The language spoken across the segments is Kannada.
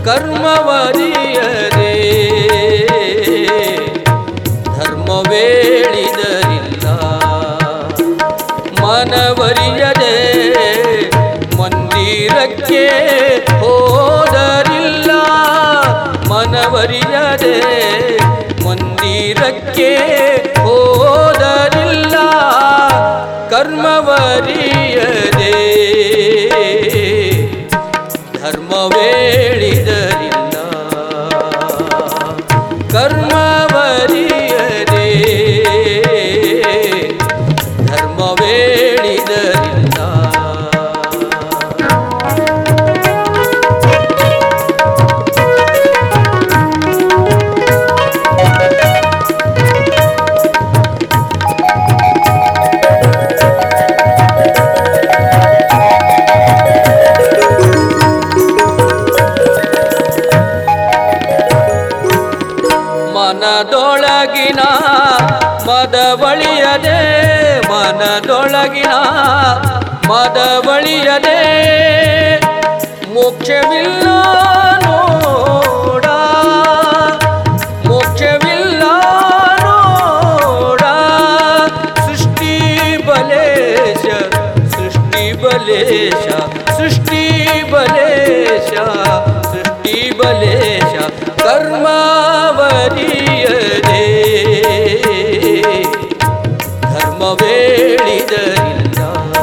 ಕರ್ಮವರಿಯದೆ ಧರ್ಮವೇಳಿದರಿಲ್ಲ ಮನವರಿಯದೆ ಮಂದಿರಕ್ಕೆ ಹೋದರಿಲ್ಲ ಮನವರಿಯದೆ ಮಂದಿರಕ್ಕೆ ಹೋದರಿಲ್ಲ ಕರ್ಮವರಿಯದೆ ಧರ್ಮವೇಳಿದರಿಲ್ಲ ಕರ್ಮವರಿಯದೆ ಧರ್ಮವೇಳಿದರಿಲ್ಲ ಮನದೊಳಗಿನ ಮದವಳಿಯದೆ ಮನದೊಳಗಿನ ಮದವಳಿಯದೆ ಮೋಕ್ಷವಿಲ್ಲ ನೋಡ ಮೋಕ್ಷವಿಲ್ಲ ನೋಡ ಸೃಷ್ಟಿ ಬಲೇಶ ಸೃಷ್ಟಿ ಬಲೇಶ ಸೃಷ್ಟಿ ಬಲೇಶ ಸೃಷ್ಟಿ ಬಲೇಶ ಕರ್ಮವರಿಯದೆ ಧರ್ಮವೇಳಿದರಿಲ್ಲ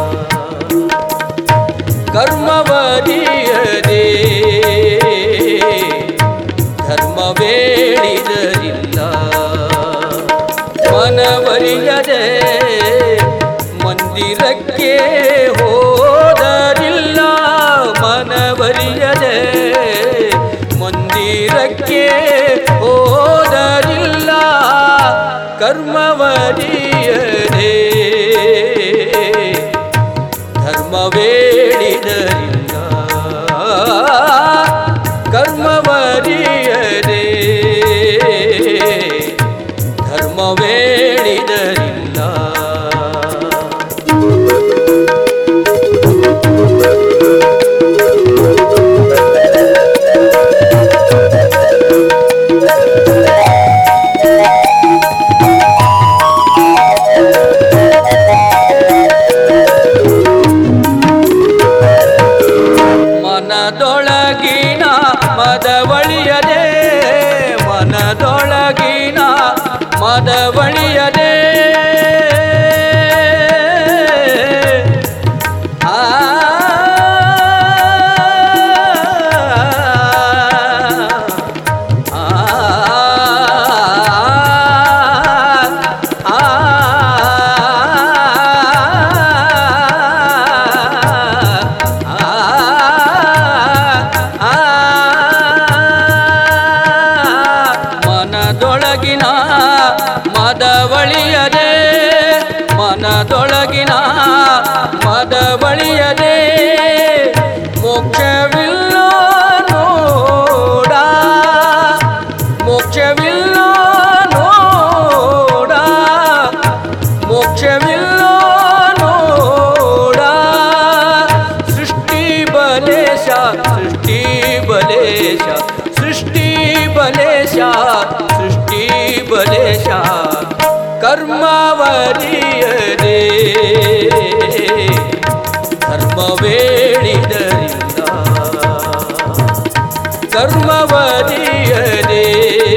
ಕರ್ಮವರಿಯದೆ ಧರ್ಮವೇಳಿದರಿಲ್ಲ ಮನವರಿಯದೆ ಮಂದಿರಕ್ಕೆ ಹೋದರಿಲ್ಲ ಮನವರಿಯದೆ ಮಂದಿರಕ್ಕೆ ಹೋದರಿಲ್ಲ ಕರ್ಮವರಿಯದೆ ಧರ್ಮವೇಳಿದರಿಲ್ಲ ಕರ್ಮವರಿಯದೆ ಧರ್ಮವೇಳಿದರಿಲ್ಲ ಮನದೊಳಗಿನ ಮದವಳಿಯದೆ ಮನದೊಳಗಿನ ಮದವಳಿಯದೆ ಆ ಮನದೊಳಗಿನ ಮದವಳಿಯದೆ ಮನದೊಳಗಿನ ಮದವಳಿಯದೆ ಮೋಕ್ಷವಿಲ್ಲ ನೋಡ ಮೋಕ್ಷವಿಲ್ಲ ನೋಡ ಮೋಕ್ಷವಿಲ್ಲ ನೋಡ ಸೃಷ್ಟಿ ಬಲೇಶ ಸೃಷ್ಟಿ ಬಲೇಶ ಸೃಷ್ಟಿ ಬಲೇಶ ಸೃಷ್ಟಿ ಬಲೇಶ ಕರ್ಮವರಿಯದೆ ಧರ್ಮವೇಳಿದರಿಲ್ಲ ಕರ್ಮವರಿಯದೆ